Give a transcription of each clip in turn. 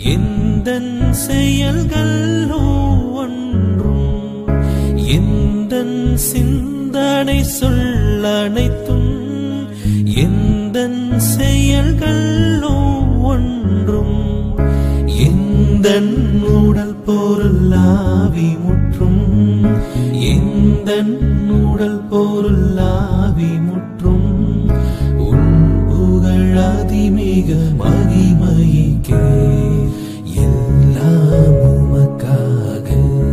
எந்தன் செயல்கள் ஒவ்வொன்றும் எந்தன் சிந்தனை சொல்லனைத்தும் எந்தன் செயல்கள் ஒவ்வொன்றும் எந்தன் உடல் பொருளாவி முற்றும் எந்தன் உடல் பொருளாவி முற்றும் உன் புகழ் அதிமிக மகிமைக்கே எல்லாம் உமக்காக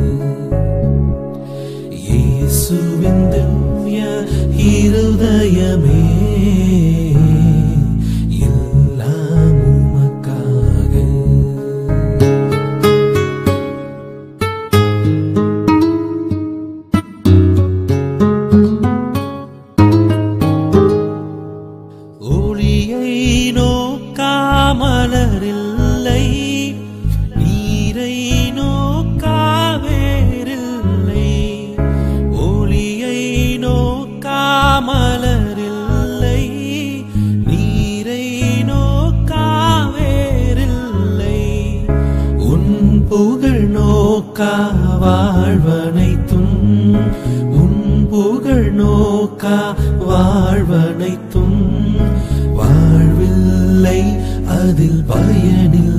இயேசுவின் திவ்ய இருதயமே எல்லாம் உமக்காக ஒளியை நோக்காமலரில்லை நீரை நோக்காவேரில்லை ஒளியை நோக்காமலரில்லை நீரை நோக்காவேரில்லை உன் புகழ் நோக்கா வாழ்வனைத்தும் உன் புகழ் நோக்கா வாழ்வனைத்தும் வாழ்வில்லை அதில் பயனில்லை